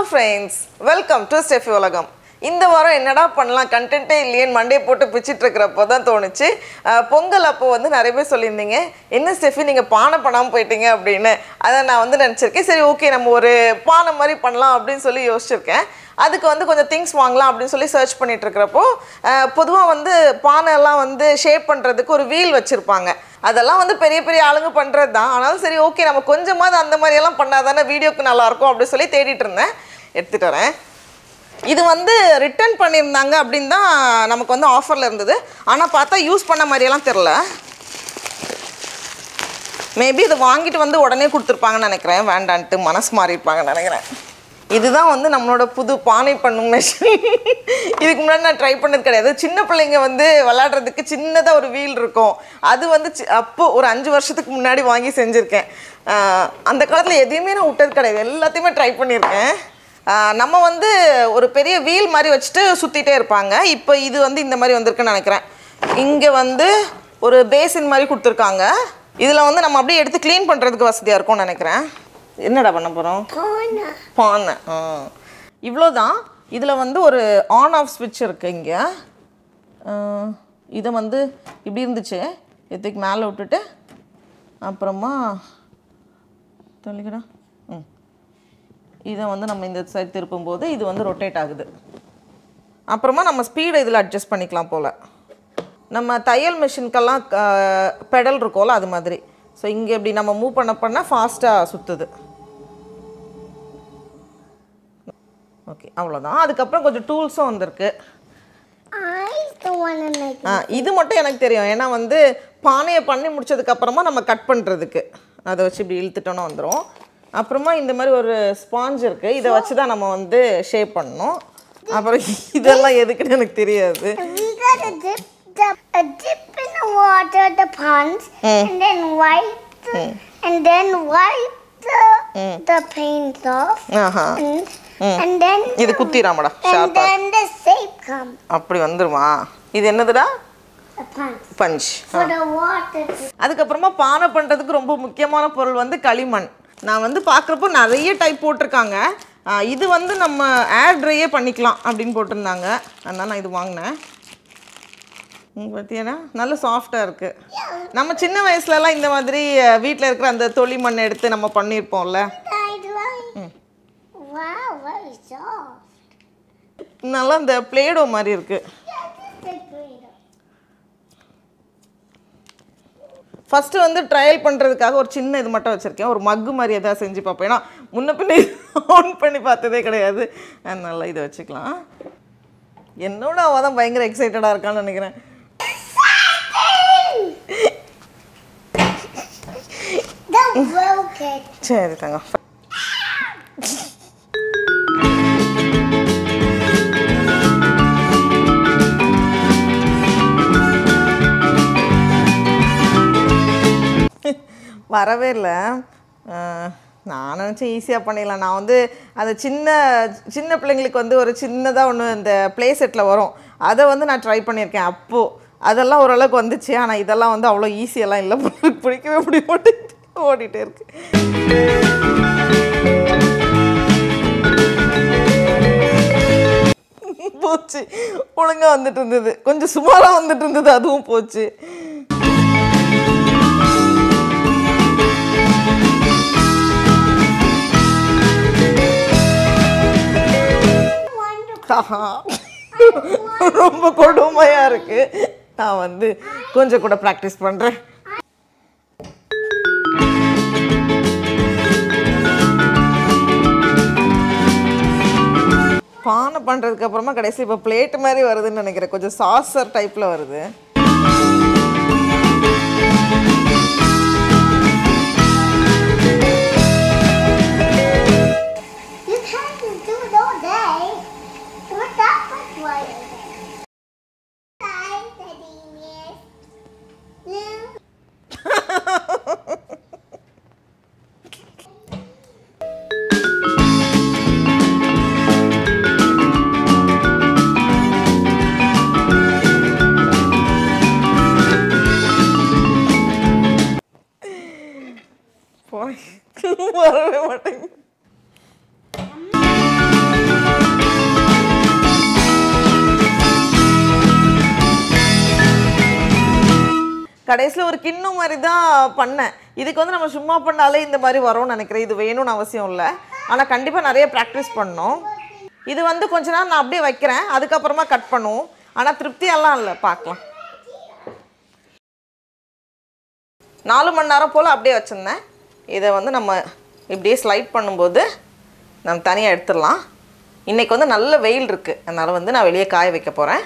Friends welcome to Steffi உலகம் இந்த வாரம் என்னடா பண்ணலாம் கண்டென்ட்டே இல்லையேன்னு மண்டே போட்டு பிச்சிட்டு இருக்கிறப்போ தான் தோணுச்சு அஹ், பொங்கல் அப்போ வந்து நிறைய பேர் சொல்லியிருந்தீங்க என்ன ஸ்டெஃபி நீங்கள் பானை பண்ணாமல் போயிட்டீங்க அப்படின்னு அதை நான் வந்து நினச்சிருக்கேன் சரி ஓகே நம்ம ஒரு பானை மாதிரி பண்ணலாம் அப்படின்னு சொல்லி யோசிச்சிருக்கேன் அதுக்கு வந்து கொஞ்சம் திங்ஸ் வாங்கலாம் அப்படின்னு சொல்லி சர்ச் பண்ணிட்டு இருக்கிறப்போ பொதுவாக வந்து பானை எல்லாம் வந்து ஷேப் பண்ணுறதுக்கு ஒரு வீல் வச்சுருப்பாங்க அதெல்லாம் வந்து பெரிய பெரிய ஆளுங்க பண்ணுறது தான் ஆனாலும் சரி ஓகே நம்ம கொஞ்சமாவது அந்த மாதிரியெல்லாம் பண்ணால் தானே வீடியோக்கு நல்லாயிருக்கும் அப்படின்னு சொல்லி தேடிட்டு இருந்தேன் எடுத்துகிட்டு வரேன் இது வந்து ரிட்டர்ன் பண்ணியிருந்தாங்க அப்படின்னு தான் நமக்கு வந்து ஆஃபரில் இருந்தது ஆனால் பார்த்தா யூஸ் பண்ண மாதிரியெல்லாம் தெரில மேபி இதை வாங்கிட்டு வந்து உடனே கொடுத்துருப்பாங்கன்னு நினைக்கிறேன் வேண்டான்ட்டு மனசு மாறியிருப்பாங்கன்னு நினைக்கிறேன் இதுதான் வந்து நம்மளோட புது பானை பண்ணும் மெஷின் இதுக்கு முன்னாடி நான் ட்ரை பண்ணது கிடையாது சின்ன பிள்ளைங்க வந்து விளையாடுறதுக்கு சின்னதாக ஒரு வீல் இருக்கும் அது வந்து சி- அப்போ ஒரு அஞ்சு வருஷத்துக்கு முன்னாடி வாங்கி செஞ்சுருக்கேன் ஆஹ் அந்த காலத்தில் எதையுமே நான் விட்டது கிடையாது எல்லாத்தையுமே ட்ரை பண்ணியிருக்கேன் ஆஹ் நம்ம வந்து ஒரு பெரிய வீல் மாதிரி வச்சுட்டு சுற்றிட்டே இருப்பாங்க இப்போ இது வந்து இந்த மாதிரி வந்திருக்குன்னு நினைக்கிறேன் இங்கே வந்து ஒரு பேசின் மாதிரி கொடுத்துருக்காங்க இதில் வந்து நம்ம அப்படியே எடுத்து க்ளீன் பண்ணுறதுக்கு வசதியாக இருக்கும்னு நினைக்கிறேன் என்னடா பண்ண போகிறோம் பானை ஆ இவ்வளோதான் இதில் வந்து ஒரு ஆன் ஆஃப் ஸ்விட்ச் இருக்குது இங்கே இதை வந்து இப்படி இருந்துச்சு இதுக்கு மேலே விட்டுட்டு அப்புறமா தள்ளிக்கடா ம் இதை வந்து நம்ம இந்த சைடு திருப்பும்போது இது வந்து ரொட்டேட் ஆகுது அப்புறமா நம்ம ஸ்பீடை இதில் அட்ஜஸ்ட் பண்ணிக்கலாம் போல் நம்ம தையல் மிஷின்க்கெல்லாம் பெடல் இருக்கும்ல அது மாதிரி ஸோ இங்கே இப்படி நம்ம மூவ் பண்ண பண்ண ஃபாஸ்ட்டாக சுற்றுது ஓகே அவ்வளோதான் அதுக்கப்புறம் கொஞ்சம் டூல்ஸும் வந்திருக்கு I don't want to make ஆ இது மட்டும் எனக்கு தெரியும் ஏன்னா வந்து பானையை பண்ணி முடிச்சதுக்கப்புறமா நம்ம கட் பண்ணுறதுக்கு அதை வச்சு இப்படி இழுத்துட்டோன்னா வந்துடும் அப்புறமா இந்த மாதிரி ஒரு ஸ்பாஞ்ச் இருக்குது இதை வச்சு தான் நம்ம வந்து ஷேப் பண்ணணும் அப்புறம் இதெல்லாம் எதுக்குன்னு எனக்கு தெரியாது We gotta dip the a dip in the water, the ponds, and then wipe the, and then wipe the the paint off, Aha and, and then இது குத்திராமடா and ஷார்ப்பாக then the shape comes. அப்படி வந்துருமா இது என்னதுடா The ponds punch for the water. To, அதுக்கப்புறமா பானை பண்ணுறதுக்கு ரொம்ப முக்கியமான பொருள் வந்து களிமண் நான் வந்து பார்க்குறப்போ நிறைய டைப் போட்டிருக்காங்க ஆ, இது வந்து நம்ம ஏர் ட்ரையே பண்ணிக்கலாம் அப்படின்னு போட்டிருந்தாங்க அதனால் நான் இது வாங்கினேன் ம், பார்த்தியாடா நல்ல சாஃப்டாக இருக்குது நம்ம சின்ன வயசுலலாம் இந்த மாதிரி வீட்டில் இருக்கிற அந்த தொளி மண் எடுத்து நம்ம பண்ணியிருப்போம்ல I like. Wow, very soft. நல்லா இந்த பிளேடோ மாதிரி இருக்குது Yeah, this is great. First வந்து ட்ரையல் பண்ணுறதுக்காக ஒரு சின்ன இது மட்டும் வச்சுருக்கேன் ஒரு மக்கு மாதிரி எதாவது செஞ்சு பார்ப்பேன் ஏன்னா முன்ன பின்ன ஆன் பண்ணி பார்த்ததே கிடையாது அதனால இதை வச்சுக்கலாம் என்னோட அவள் தான் பயங்கர எக்ஸைட்டடாக இருக்கான்னு நினைக்கிறேன் The rocket. சரி தாங்க வரவே இல்லை அஹ், நான் நினச்சேன் ஈஸியாக பண்ணிடலாம் நான் வந்து அந்த சின்ன சின்ன பிள்ளைங்களுக்கு வந்து ஒரு சின்னதாக ஒன்று இந்த ப்ளே செட்டில் வரும் அதை வந்து நான் ட்ரை பண்ணியிருக்கேன் அப்போது அதெல்லாம் ஓரளவுக்கு வந்துச்சு ஆனால் இதெல்லாம் வந்து அவ்வளோ ஈஸியெல்லாம் இல்லை பிடிக்கவே முடிய மாட்டேங்குது ஓடிட்டே இருக்கு போச்சு ஒழுங்கா வந்துட்டு இருந்தது கொஞ்சம் சுமாராக வந்துட்டு இருந்தது அதுவும் போச்சு ஆஹா. ரொம்ப கொடுமையா இருக்கு நான் வந்து கொஞ்சம் கூட ப்ராக்டிஸ் பண்றேன் பானை பண்ணுறதுக்கு அப்புறமா கடைசி இப்போ பிளேட் மாதிரி வருதுன்னு நினைக்கிறேன் கொஞ்சம் சாசர் டைப்பில் வருது You have to do it all day. What's that for wire? Hi, Daddy. Yes. No. கடைசியில் ஒரு கிண்ணம் மாதிரி தான் பண்ணேன் இதுக்கு வந்து நம்ம சும்மா பண்ணாலே இந்த மாதிரி வரும்னு நினைக்கிறேன் இது வேணும்னு அவசியம் இல்லை ஆனால் கண்டிப்பாக நிறைய ப்ராக்டிஸ் பண்ணணும் இது வந்து கொஞ்ச நேரம் நான் அப்படியே வைக்கிறேன் அதுக்கப்புறமா கட் பண்ணுவோம் ஆனால் திருப்தியெல்லாம் இல்லை பார்க்கலாம் நாலு மணி நேரம் போல் அப்படியே வச்சுருந்தேன் இதை வந்து நம்ம இப்படியே ஸ்லைட் பண்ணும்போது நம்ம தனியாக எடுத்துடலாம் இன்றைக்கி வந்து நல்ல வெயில் இருக்குது அதனால் வந்து நான் வெளியே காய வைக்க போகிறேன்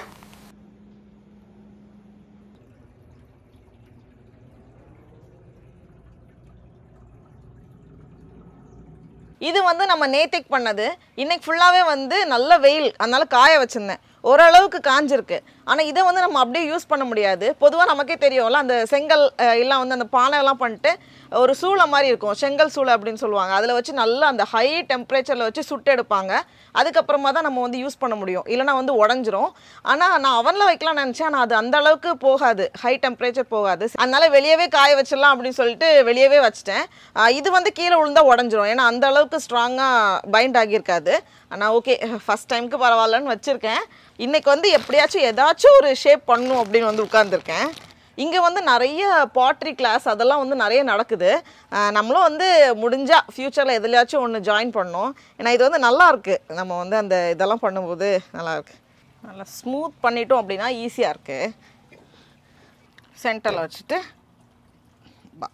இது வந்து நம்ம நேத்திக்கு பண்ணது இன்னைக்கு ஃபுல்லாகவே வந்து நல்ல வெயில் அதனால காய வச்சுருந்தேன் ஓரளவுக்கு காஞ்சிருக்கு ஆனால் இதை வந்து நம்ம அப்படியே யூஸ் பண்ண முடியாது பொதுவாக நமக்கே தெரியும்ல அந்த செங்கல் அஹ், எல்லாம் வந்து அந்த பானை எல்லாம் பண்ணிட்டு ஒரு சூளை மாதிரி இருக்கும் செங்கல் சூளை அப்படின்னு சொல்லுவாங்க அதில் வச்சு நல்லா அந்த ஹை டெம்பரேச்சரில் வச்சு சுட்டு எடுப்பாங்க அதுக்கப்புறமா தான் நம்ம வந்து யூஸ் பண்ண முடியும் இல்லைனா வந்து உடஞ்சிரும் ஆனால் நான் அவனில் வைக்கலாம்னு நினச்சேன் ஆனால் அது அந்த அளவுக்கு போகாது ஹை டெம்பரேச்சர் போகாது அதனால வெளியவே காய வச்சிடலாம் அப்படின்னு சொல்லிட்டு வெளியவே வச்சிட்டேன் ஆஹ் இது வந்து கீழே விழுந்தா உடஞ்சிரும் ஏன்னா அந்த அளவுக்கு ஸ்ட்ராங்காக பைண்ட் ஆகியிருக்காது ஆனால் ஓகே ஃபஸ்ட் டைமுக்கு பரவாயில்லன்னு வச்சுருக்கேன் இன்னைக்கு வந்து எப்படியாச்சும் ஏதாச்சும் ஒரு ஷேப் பண்ணும் அப்படின்னு வந்து உட்காந்துருக்கேன் இங்கே வந்து நிறைய பாட்ரி கிளாஸ் அதெல்லாம் வந்து நிறைய நடக்குது ஆஹ் நம்மளும் வந்து முடிஞ்சால் ஃப்யூச்சரில் எதுலையாச்சும் ஒன்று ஜாயின் பண்ணோம் ஏன்னா இது வந்து நல்லா இருக்கு நம்ம வந்து அந்த இதெல்லாம் பண்ணும்போது நல்லா இருக்கு நல்லா ஸ்மூத் பண்ணிட்டோம் அப்படின்னா ஈஸியாக இருக்குது சென்டரில் வச்சுட்டு பா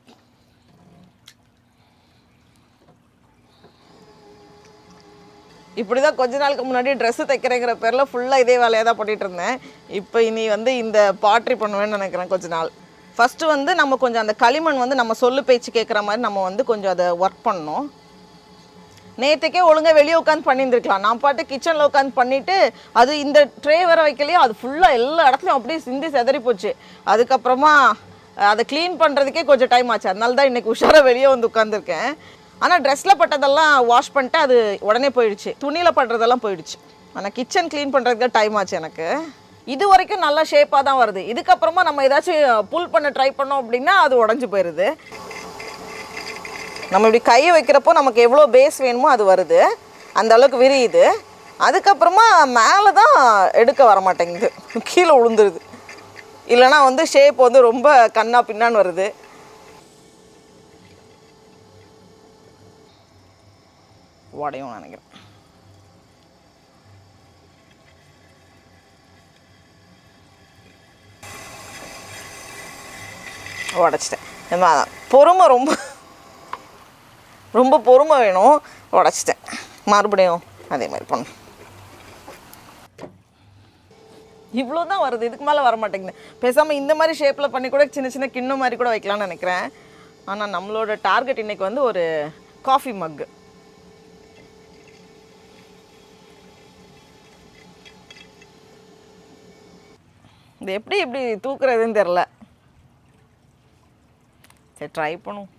இப்படி தான் கொஞ்ச நாளுக்கு முன்னாடி ட்ரெஸ்ஸு தைக்கிறேங்கிற பேரில் ஃபுல்லாக இதே வேலையாக தான் பண்ணிட்டு இருந்தேன் இப்போ இனி வந்து இந்த பாட்ரி பண்ணுவேன்னு நினைக்கிறேன் கொஞ்ச நாள் ஃபஸ்ட்டு வந்து நம்ம கொஞ்சம் அந்த களிமண் வந்து நம்ம சொல்லு பேச்சு கேட்குற மாதிரி நம்ம வந்து கொஞ்சம் அதை ஒர்க் பண்ணணும் நேற்றுக்கே ஒழுங்கா வெளியே உட்காந்து பண்ணியிருந்துருக்கலாம் நான் பாட்டு கிச்சனில் உட்காந்து பண்ணிவிட்டு அது இந்த ட்ரே வர வைக்கலையோ அது ஃபுல்லாக எல்லா இடத்துலையும் அப்படியே சிந்தி செதறி போச்சு அதுக்கப்புறமா அஹ், அதை க்ளீன் பண்ணுறதுக்கே கொஞ்சம் டைம் ஆச்சு அதனால தான் இன்றைக்கி உஷாராக வெளியே வந்து உட்காந்துருக்கேன் ஆனால் ட்ரெஸ்ஸில் பட்டதெல்லாம் வாஷ் பண்ணிட்டு அது உடனே போயிடுச்சு துணியில் பண்ணுறதெல்லாம் போயிடுச்சு ஆனால் கிச்சன் க்ளீன் பண்ணுறதுக்கு டைம் ஆச்சு எனக்கு இது வரைக்கும் நல்ல ஷேப்பாக தான் வருது இதுக்கப்புறமா நம்ம ஏதாச்சும் புல் பண்ண ட்ரை பண்ணோம் அப்படின்னா அது உடஞ்சி போயிடுது நம்ம இப்படி கையை வைக்கிறப்போ நமக்கு எவ்வளோ பேஸ் வேணுமோ அது வருது அந்த அளவுக்கு விரியுது அதுக்கப்புறமா மேலே தான் எடுக்க வர மாட்டேங்குது கீழே விழுந்துருது இல்லைனா வந்து ஷேப் வந்து ரொம்ப கண்ணா பின்னான்னு வருது உடையும் நினைக்கிறேன் உடச்சிட்டேன் நம்ம பொறுமை ரொம்ப ரொம்ப பொறுமை வேணும் உடச்சிட்டேன் மறுபடியும் அதே மாதிரி பண்ணும் இவ்வளோ தான் வருது இதுக்கு மேலே வர மாட்டேங்குது பேசாமல் இந்த மாதிரி ஷேப்பில் பண்ணி கூட சின்ன சின்ன கிண்ணம் மாதிரி கூட வைக்கலாம்னு நினைக்கிறேன் ஆனால் நம்மளோட டார்கெட் இன்னைக்கு வந்து ஒரு காஃபி மக்கு இது எப்படி இப்படி தூக்குறதுன்னு தெரில சரி ட்ரை பண்ணும்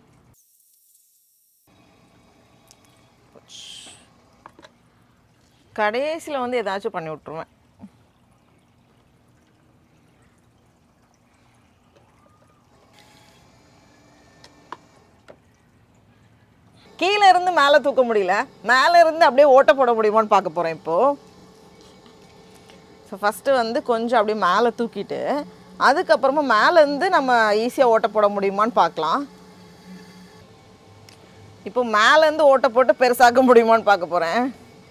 கடைசியில் வந்து ஏதாச்சும் பண்ணி விட்ருவேன் கீழே இருந்து மேலே தூக்க முடியல மேலே இருந்து அப்படியே ஓட்ட போட முடியுமான்னு பார்க்க போகிறேன் இப்போது ஸோ ஃபஸ்ட்டு வந்து கொஞ்சம் அப்படியே மேலே தூக்கிட்டு அதுக்கப்புறமா மேலேருந்து நம்ம ஈஸியாக ஓட்ட போட முடியுமான்னு பார்க்கலாம் இப்போ மேலேருந்து ஓட்ட போட்டு பெருசாக்க முடியுமான்னு பார்க்க போகிறேன்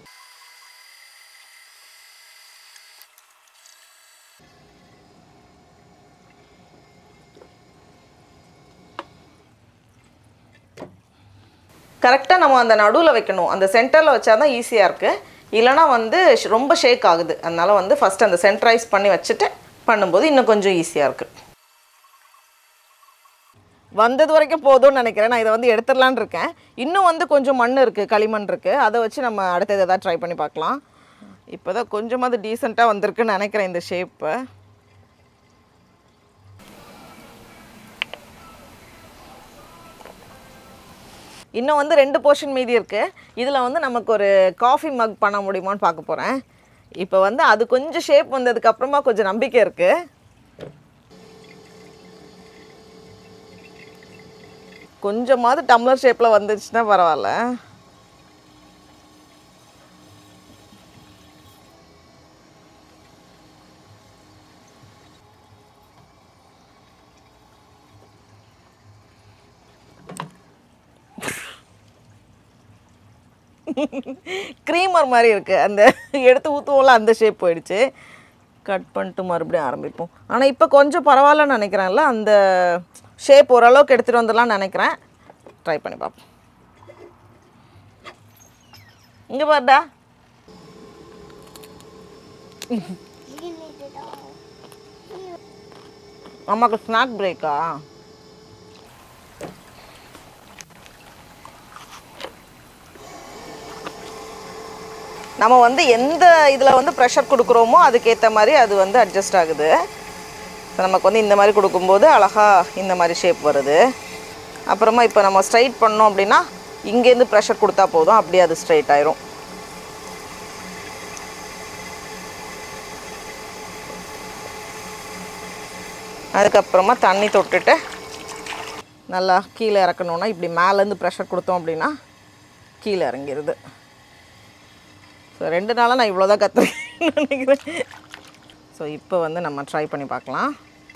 கரெக்டாக நம்ம அந்த நடுவில் வைக்கணும் அந்த சென்டரில் வச்சா தான் ஈஸியாக இருக்குது இல்லைனா வந்து ஷ்- ரொம்ப ஷேக் ஆகுது அதனால வந்து ஃபஸ்ட் அந்த சென்ட்ரைஸ் பண்ணி வச்சுட்டு பண்ணும்போது இன்னும் கொஞ்சம் ஈஸியாக இருக்குது வந்தது வரைக்கும் போதும்னு நினைக்கிறேன் நான் இதை வந்து எடுத்துடலான்னு இருக்கேன் இன்னும் வந்து கொஞ்சம் மண் இருக்குது களிமண் இருக்குது அதை வச்சு நம்ம அடுத்தது எதாவது ட்ரை பண்ணி பார்க்கலாம் இப்போ தான் கொஞ்சமாவது டீசெண்டாக வந்திருக்குன்னு நினைக்கிறேன் இந்த ஷேப்பு இன்னும் வந்து ரெண்டு போர்ஷன் மீதி இருக்குது இதில் வந்து நமக்கு ஒரு காஃபி மக் பண்ண முடியுமான்னு பார்க்க போகிறேன் இப்போ வந்து அது கொஞ்சம் ஷேப் வந்ததுக்கு அப்புறமா கொஞ்சம் நம்பிக்கை இருக்குது கொஞ்சமாவது டம்ளர் ஷேப்பில் வந்துச்சுன்னா பரவாயில்ல க்ரீமர் மாதிரி இருக்குது அந்த எடுத்து ஊற்றுவோம்ல அந்த ஷேப் போயிடுச்சு கட் பண்ணிட்டு மறுபடியும் ஆரம்பிப்போம் ஆனால் இப்போ கொஞ்சம் பரவாயில்லன்னு நினைக்கிறேன்ல அந்த ஷேப் ஓரளவுக்கு எடுத்துகிட்டு வந்துடலாம்னு நினைக்கிறேன் ட்ரை பண்ணி பார்ப்போம் இங்கே பாருடா You need it all. அம்மாக்கு ஸ்நாக் பிரேக்கா நம்ம வந்து எந்த இதில் வந்து ப்ரெஷர் கொடுக்குறோமோ அதுக்கேற்ற மாதிரி அது வந்து அட்ஜஸ்ட் ஆகுது ஸோ நமக்கு வந்து இந்த மாதிரி கொடுக்கும்போது அழகாக இந்த மாதிரி ஷேப் வருது அப்புறமா இப்போ நம்ம ஸ்ட்ரைட் பண்ணோம் அப்படின்னா இங்கேருந்து ப்ரெஷர் கொடுத்தா போதும் அப்படியே அது ஸ்ட்ரைட் ஆயிரும் அதுக்கப்புறமா தண்ணி தொட்டுட்டு நல்லா கீழே இறக்கணுன்னா இப்படி மேலேருந்து ப்ரெஷர் கொடுத்தோம் அப்படின்னா கீழே இறங்கிடுது ஸோ ரெண்டு நாளாக நான் இவ்வளோ தான் கற்றுருக்கேன் நினைக்கிறேன் ஸோ இப்போ வந்து நம்ம ட்ரை பண்ணி பார்க்கலாம்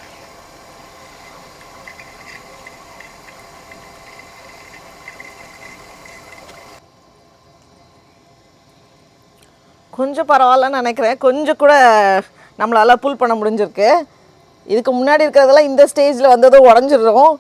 கொஞ்சம் பரவாயில்லன்னு நினைக்கிறேன் கொஞ்சம் கூட நம்மளால் புல் பண்ண முடிஞ்சிருக்கு இதுக்கு முன்னாடி இருக்கிறதெல்லாம் இந்த ஸ்டேஜில் வந்ததும் உடஞ்சிடுறோம்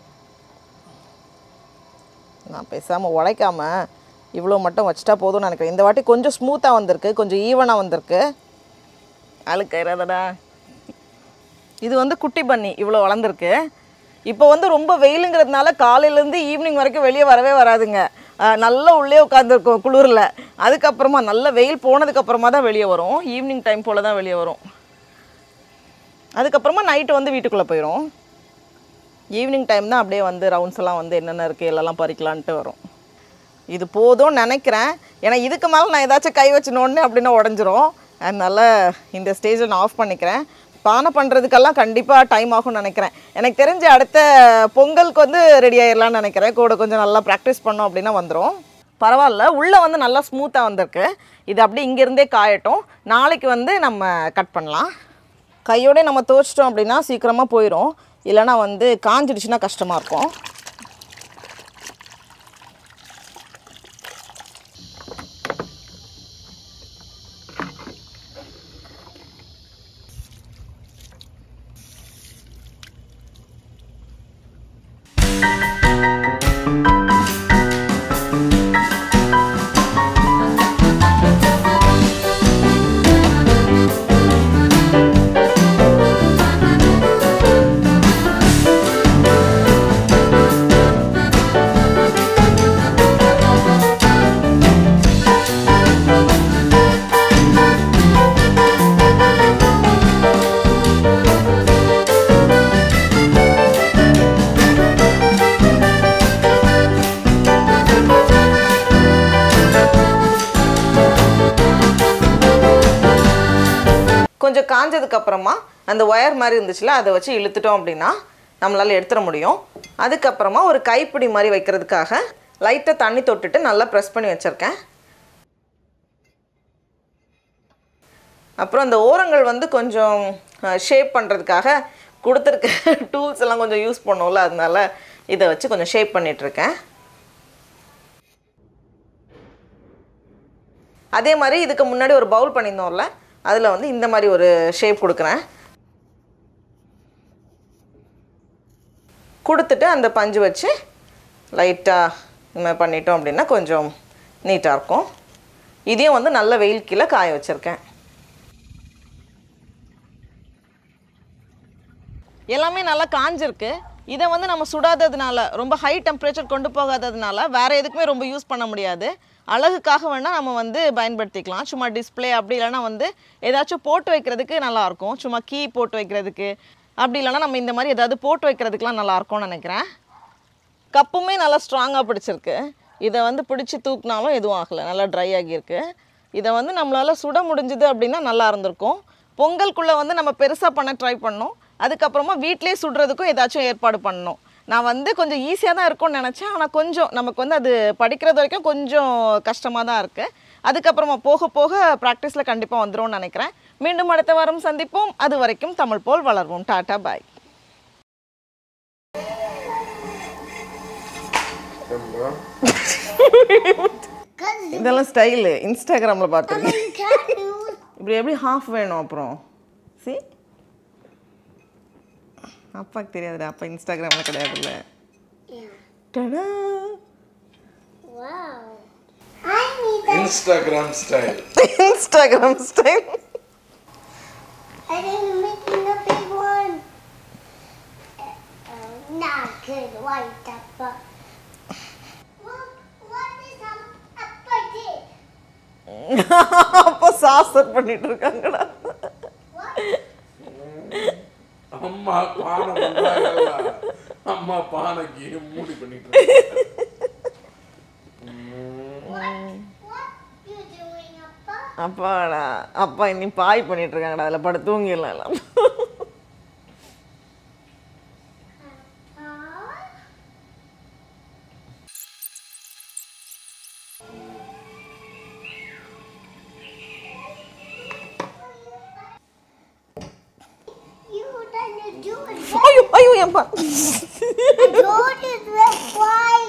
நான் பேசாமல் உடைக்காம இவ்வளோ மட்டும் வச்சிட்டா போதும்னு நினைக்கிறேன் இந்த வாட்டி கொஞ்சம் ஸ்மூத்தாக வந்திருக்கு கொஞ்சம் ஈவனாக வந்திருக்கு அழுக்கிறதடா இது வந்து குட்டி பன்னி இவ்வளோ வளர்ந்துருக்கு இப்போ வந்து ரொம்ப வெயிலுங்கிறதுனால காலையிலேருந்து ஈவினிங் வரைக்கும் வெளியே வரவே வராதுங்க அஹ் நல்லா உள்ளே உட்காந்துருக்கும் குளிரில் அதுக்கப்புறமா நல்ல வெயில் போனதுக்கப்புறமா தான் வெளியே வரும் ஈவினிங் டைம் போல் தான் வெளியே வரும் அதுக்கப்புறமா நைட்டு வந்து வீட்டுக்குள்ளே போயிடும் ஈவினிங் டைம் தான் அப்படியே வந்து ரவுண்ட்ஸ் எல்லாம் வந்து என்னென்ன இருக்குது எல்லாம் பறிக்கலான்ட்டு வரும் இது போதும்னு நினைக்கிறேன் ஏன்னா இதுக்கு மேலே நான் ஏதாச்சும் கை வச்சினோடனே அப்படின்னா உடஞ்சிரும் அதனால் இந்த ஸ்டேஜில் நான் ஆஃப் பண்ணிக்கிறேன் பானை பண்ணுறதுக்கெல்லாம் கண்டிப்பாக டைம் ஆகும்னு நினைக்கிறேன் எனக்கு தெரிஞ்ச அடுத்த பொங்கலுக்கு வந்து ரெடி ஆயிடலாம்னு நினைக்கிறேன் கூட கொஞ்சம் நல்லா ப்ராக்டிஸ் பண்ணோம் அப்படின்னா வந்துடும் பரவாயில்ல உள்ளே வந்து நல்லா ஸ்மூத்தாக வந்திருக்கு இது அப்படியே இங்கேருந்தே காயட்டும் நாளைக்கு வந்து நம்ம கட் பண்ணலாம் கையோட நம்ம துவைச்சிட்டோம் அப்படின்னா சீக்கிரமாக போயிடும் இல்லைன்னா வந்து காஞ்சிடுச்சுன்னா கஷ்டமாக இருக்கும் கொஞ்சம் காஞ்சதுக்கு அப்புறமா அந்த ஒயர் மாதிரி இருந்துச்சுல அதை வச்சு இழுத்துட்டோம் அப்படின்னா நம்மளால் எடுத்துட முடியும் அதுக்கப்புறமா ஒரு கைப்பிடி மாதிரி வைக்கிறதுக்காக லைட்டாக தண்ணி தொட்டுட்டு நல்லா ப்ரெஸ் பண்ணி வச்சுருக்கேன் அப்புறம் அந்த ஓரங்கள் வந்து கொஞ்சம் ஷேப் பண்ணுறதுக்காக கொடுத்துருக்க டூல்ஸ் எல்லாம் கொஞ்சம் யூஸ் பண்ணோம்ல அதனால இதை வச்சு கொஞ்சம் ஷேப் பண்ணிகிட்ருக்கேன் அதே மாதிரி இதுக்கு முன்னாடி ஒரு பவுல் பண்ணியிருந்தோம்ல அதில் வந்து இந்த மாதிரி ஒரு ஷேப் கொடுக்குறேன் கொடுத்துட்டு அந்த பஞ்சு வச்சு லைட்டாக இந்த மாதிரி பண்ணிட்டோம் அப்படின்னா கொஞ்சம் நீட்டாக இருக்கும் இதையும் வந்து நல்ல வெயில் கீழே காய வச்சுருக்கேன் எல்லாமே நல்லா காஞ்சிருக்கு இதை வந்து நம்ம சுடாததுனால ரொம்ப ஹை டெம்பரேச்சர் கொண்டு போகாததுனால வேறு எதுக்குமே ரொம்ப யூஸ் பண்ண முடியாது அழகுக்காக வேணால் நம்ம வந்து பயன்படுத்திக்கலாம் சும்மா டிஸ்ப்ளே அப்படி இல்லைன்னா வந்து ஏதாச்சும் போட்டு வைக்கிறதுக்கு நல்லாயிருக்கும் சும்மா கீ போட்டு வைக்கிறதுக்கு அப்படி இல்லைன்னா நம்ம இந்த மாதிரி ஏதாவது போட்டு வைக்கிறதுக்குலாம் நல்லாயிருக்கும்னு நினைக்கிறேன் கப்புமே நல்லா ஸ்ட்ராங்காக பிடிச்சிருக்கு இதை வந்து பிடிச்சி தூக்குனாலும் எதுவும் ஆகலை நல்லா ட்ரை ஆகியிருக்கு இதை வந்து நம்மளால் சுட முடிஞ்சுது அப்படின்னா நல்லா இருந்திருக்கும் பொங்கலுக்குள்ளே வந்து நம்ம பெருசாக பண்ண ட்ரை பண்ணோம் அதுக்கப்புறமா வீட்டிலே சுடுறதுக்கும் ஏதாச்சும் ஏற்பாடு பண்ணணும் நான் வந்து கொஞ்சம் ஈஸியாக தான் இருக்கும்னு நினச்சேன் ஆனால் கொஞ்சம் நமக்கு வந்து அது படிக்கிறது வரைக்கும் கொஞ்சம் கஷ்டமாக தான் இருக்குது அதுக்கப்புறமா போக போக ப்ராக்டிஸில் கண்டிப்பாக வந்துரும்னு நினைக்கிறேன் மீண்டும் அடுத்த வாரம் சந்திப்போம் அது வரைக்கும் தமிழ் போல் வளர்வோம் டாட்டா பாய் அம்மா Because இதெல்லாம் ஸ்டைலு இன்ஸ்டாகிராமில் பார்த்துருக்கேன் you can't use. இப்படி எப்படி ஹாஃப் வேணும் அப்புறம் சி அப்பாவுக்கு தெரியாதுடா அப்பா இன்ஸ்டாகிராமில் கிடையாதுல்ல Yeah. டடா Wow. I need that. Instagram style Instagram style I didn't make the big one. Uh, not good white apple. Look, what is um, apple did? அப்பா சாசர் பண்ணிட்டு இருக்காங்கடா What? அம்மா பானை பண்றாங்கல்ல அம்மா பானைக்கு மூடி பண்ணிட்டு இருக்காங்க. What? What you doing, apple? அப்பாடா அப்பா இன்னி பாய் பண்ணிட்டு இருக்காங்கடா அதில் படுத்து தூங்கிடலாம் எல்லாம் Apple? You didn't do it. ஐயோ ஐயோ என் பா I told you to fly